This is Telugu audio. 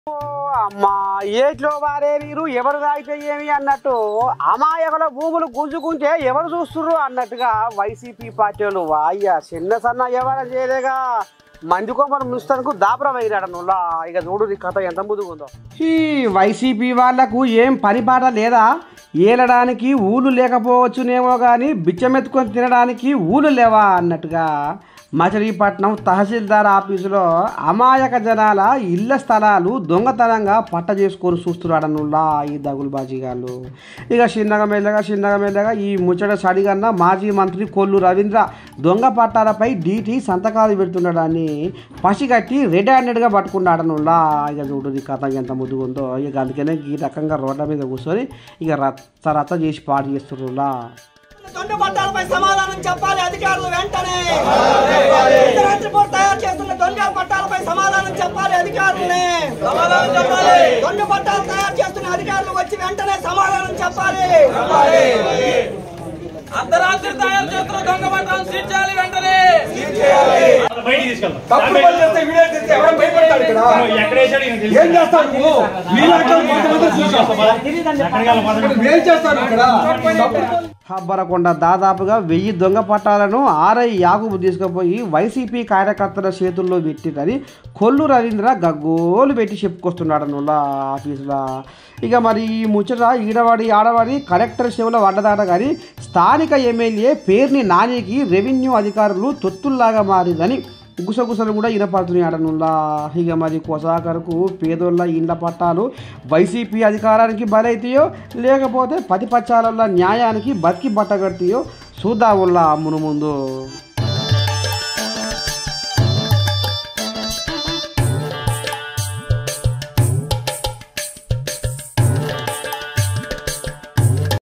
ఓ అమ్మా ఏట్లో వారే నీరు ఎవరు తాగితే ఏమి అన్నట్టు అమాయకుల భూములు గుంజుకుంటే ఎవరు చూస్తుర్రు అన్నట్టుగా వైసీపీ పార్టీ వాళ్ళు అయ్యా చిన్న సన్న ఎవరు చేయలేగా మంది కొమ్మలు ముస్తానికి దాపరం అయినాడు నువ్వులా ఇక చూడు నీ కథ ఎంత ముందుకుందో ఈ వైసీపీ వాళ్లకు ఏం పని పాట లేదా ఏలడానికి ఊళ్ళు లేకపోవచ్చునేమో కానీ బిచ్చమెత్తుకొని తినడానికి ఊళ్ళు లేవా అన్నట్టుగా మచిలీపట్నం తహసీల్దార్ ఆఫీసులో అమాయక జనాల ఇళ్ల స్థలాలు దొంగతనంగా పట్ట చేసుకొని చూస్తున్నాడనుల్లా ఈ దగులుబాజీగాళ్ళు ఇక చిన్నగా మెల్లగా చిన్నగా మెల్లగా ఈ ముచ్చట సడిగన్న మాజీ మంత్రి కొల్లు రవీంద్ర దొంగ పట్టాలపై డీటీ సంతకాలు పెడుతున్నాడని పసిగట్టి రెడ్ హ్యాండెడ్గా పట్టుకున్నాడనుల్లా ఇక చూడు ఈ కథ ఎంత ముద్దుగుందో ఇక అందుకనే ఈ రకంగా రోడ్ల మీద కూర్చొని ఇక రచ్చ రచ్చ చేసి పాటు చేస్తున్నా దొండ పట్టాలపై సమాధానం చెప్పాలి అధికారులు వెంటనే రాత్రి పూట తయారు చేస్తున్న దొంగ పట్టాలపై సమాధానం చెప్పాలి అధికారులనే దొంగ పట్టాలు తయారు చేస్తున్న అధికారులు వచ్చి వెంటనే సమాధానం చెప్పాలి అర్ధరాత్రి తయారు చేస్తున్న దొంగ పట్టాలను సీజ్ చేయాలి వెంటనే బయటికి తీసుకెళ్తాం తప్పుడు పని చేస్తే వీడియో చేస్తే ఎవరైనా భయపడతాడు ఇక్కడ ఎక్కడ వేసాడు ఈయనకి తెలుసు. ఏం చేస్తావు నువ్వు మీలాంటి వాళ్ళు కొంతమంది చూసావు ఎక్కడికి వెళ్ళాలి పదండి. ఏం చేస్తాను ఇక్కడ తప్పుడు పని- హబ్బరకొండ దాదాపుగా వెయ్యి దొంగ పట్టాలను ఆర్ఐ యాగుబు తీసుకుపోయి వైసీపీ కార్యకర్తల చేతుల్లో పెట్టిందని కొల్లు రవీంద్ర గగ్గోలు పెట్టి చెప్పుకొస్తున్నాడు నువ్వుల ఆఫీసులో ఇక మరి ఈ ముచ్చట ఈడవాడి ఆడవాడి కలెక్టర్ చెవుల పడ్డదాట కానీ స్థానిక ఎమ్మెల్యే పేర్ని నానికి రెవెన్యూ అధికారులు తొత్తుల్లాగా మారిందని గుసగుసలు కూడా వినపడుతున్నాయి ఆడనుల్లా ఇక మరి కొసాకరకు పేదోళ్ళ ఇండ్ల పట్టాలు వైసీపీ అధికారానికి బలైతాయో లేకపోతే పది పచ్చాలల్ల న్యాయానికి బతికి బట్టగడతాయో చూద్దాముల్లా మును ముందు